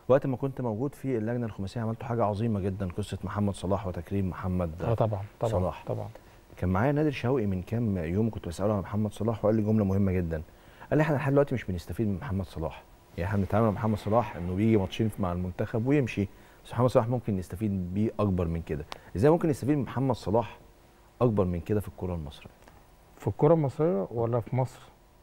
وقت ما كنت موجود في اللجنه الخماسيه عملتوا حاجه عظيمه جدا قصه محمد صلاح وتكريم محمد اه طبعا طبعا صلاح. طبعا كان معايا نادر شوقي من كام يوم كنت بساله عن محمد صلاح وقال لي جمله مهمه جدا قال لي احنا لحد دلوقتي مش بنستفيد من محمد صلاح يعني احنا بنتعامل مع محمد صلاح انه بيجي ماتشين مع المنتخب ويمشي بس محمد صلاح ممكن نستفيد بيه اكبر من كده ازاي ممكن نستفيد من محمد صلاح اكبر من كده في الكره المصريه في الكره المصريه ولا في مصر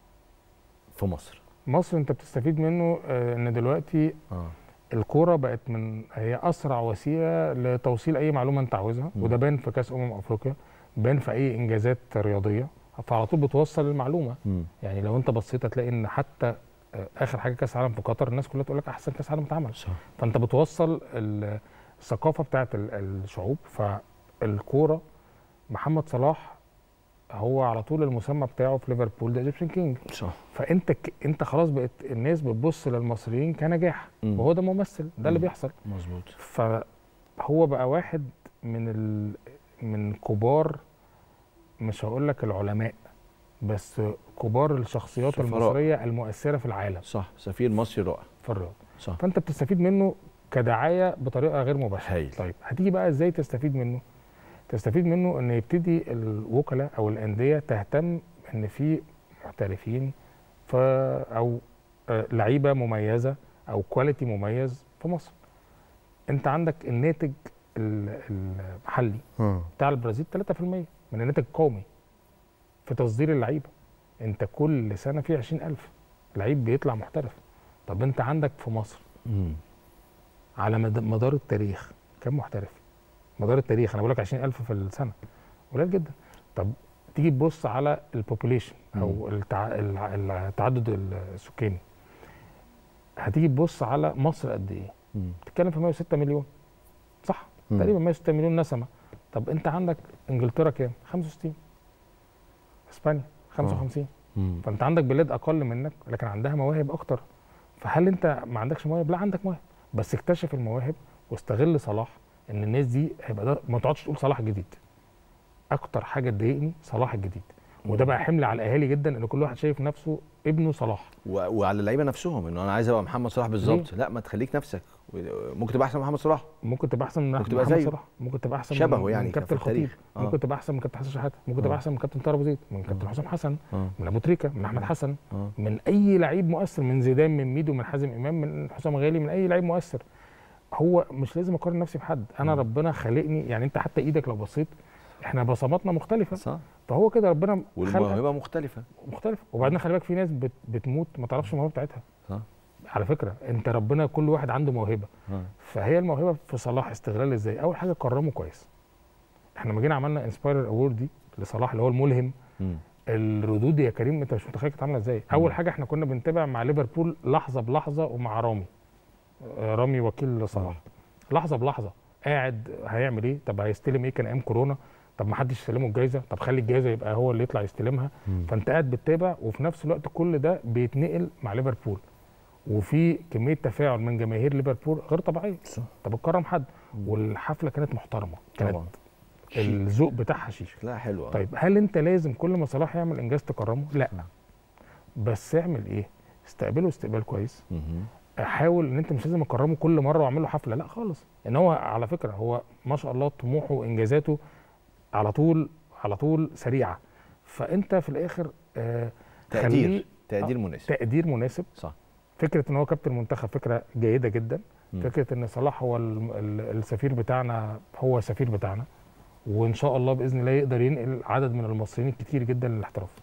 في مصر مصر انت بتستفيد منه آه، ان دلوقتي اه الكوره بقت من هي اسرع وسيله لتوصيل اي معلومه انت عاوزها مم. وده باين في كاس امم افريقيا باين في اي انجازات رياضيه فعلى طول بتوصل المعلومه مم. يعني لو انت بصيت هتلاقي ان حتى آه، اخر حاجه كاس عالم في قطر الناس كلها تقول لك احسن كاس عالم اتعمل صح فانت بتوصل ال- الثقافه بتاعت ال- الشعوب فالكوره محمد صلاح هو على طول المسمى بتاعه في ليفربول ذا ايجيبشن كينج صح فانت ك... انت خلاص بقت الناس بتبص للمصريين كنجاح مم. وهو ده ممثل ده اللي مم. بيحصل مظبوط فهو بقى واحد من ال... من كبار مش هقول لك العلماء بس كبار الشخصيات سفراء. المصريه المؤثره في العالم صح سفير مصري رائع في الرياضه صح فانت بتستفيد منه كدعايه بطريقه غير مباشره هايل. طيب هتيجي بقى ازاي تستفيد منه تستفيد منه ان يبتدي الوكلاء او الانديه تهتم ان في محترفين ف او آه، لعيبه مميزه او كواليتي مميز في مصر انت عندك الناتج ال- المحلي بتاع البرازيل 3% من الناتج القومي في تصدير اللعيبه انت كل سنه في 20000 لعيب بيطلع محترف طب انت عندك في مصر مم. على مد- مدار التاريخ كم محترف مدار التاريخ انا بقول لك 20000 في السنه قليل جدا طب تيجي تبص على البوبوليشن او التع... الع- التعدد السكاني هتيجي تبص على مصر قد ايه مم. بتتكلم في 106 مليون صح مم. تقريبا 106 مليون نسمه طب انت عندك انجلترا كام 65 اسبانيا 55 مم. فانت عندك بلاد اقل منك لكن عندها مواهب اكتر فهل انت ما عندكش مواهب لا عندك مواهب بس اكتشف المواهب واستغل صلاح ان الناس دي هيبقى ده ما تقعدش تقول صلاح الجديد اكتر حاجه تضايقني صلاح الجديد وده بقى حمل على الاهالي جدا ان كل واحد شايف نفسه ابنه صلاح و... وعلى اللعيبه نفسهم انه انا عايز ابقى محمد صلاح بالظبط لا ما تخليك نفسك و- ممكن تبقى احسن من محمد صلاح ممكن تبقى احسن من ممكن أحمد تبقى محمد زيه. صلاح ممكن تبقى احسن شبهه من يعني من كابتن في الخطيب التاريخ. آه. ممكن تبقى احسن من كابتن حسن شحاته ممكن آه. تبقى احسن من كابتن طارق أبو زيد من كابتن حسام حسن اه من ابو تريكه من احمد حسن اه من اي لعيب مؤثر من زيدان من ميدو من حازم امام من حسام غالي من اي لعيب مؤثر هو مش لازم اقارن نفسي بحد انا مم. ربنا خلقني يعني انت حتى ايدك لو بصيت احنا بصماتنا مختلفه صح فهو كده ربنا خلق والموهبه مختلفه مختلفه وبعدين خلي بالك في ناس بت بتموت ما تعرفش الموهبه بتاعتها صح على فكره انت ربنا كل واحد عنده موهبه اه فهي الموهبه في صلاح استغلال ازاي اول حاجه كرمه كويس احنا لما جينا عملنا انسبايرر اوورد دي لصلاح اللي هو الملهم مم. الردود يا كريم انت مش متخيل كانت عامله ازاي اول حاجه احنا كنا بنتابع مع ليفربول لحظه بلحظه ومع رامي آه، رامي وكيل صلاح لحظه بلحظه قاعد هيعمل ايه طب هيستلم ايه كان ايام كورونا طب ما حدش يستلمه الجايزه طب خلي الجايزه يبقى هو اللي يطلع يستلمها مم. فانت قاعد بتتابع وفي نفس الوقت كل ده بيتنقل مع ليفربول وفي كميه تفاعل من جماهير ليفربول غير طبيعيه صح انت بتكرم حد والحفله كانت محترمه كانت طبعا الذوق بتاعها شيك لا حلو طيب هل انت لازم كل ما صلاح يعمل انجاز تكرمه لا نعم. بس اعمل ايه استقبله استقبال كويس مهم. حاول ان انت مش لازم اكرمه كل مره واعمل له حفله لا خالص ان هو على فكره هو ما شاء الله طموحه وانجازاته على طول على طول سريعه فانت في الاخر آه خليه تقدير تقدير مناسب تقدير مناسب صح فكره ان هو كابتن المنتخب فكره جيده جدا مم. فكره ان صلاح هو ال- ال- السفير بتاعنا هو السفير بتاعنا وان شاء الله باذن الله يقدر ينقل عدد من المصريين الكتير جدا للاحتراف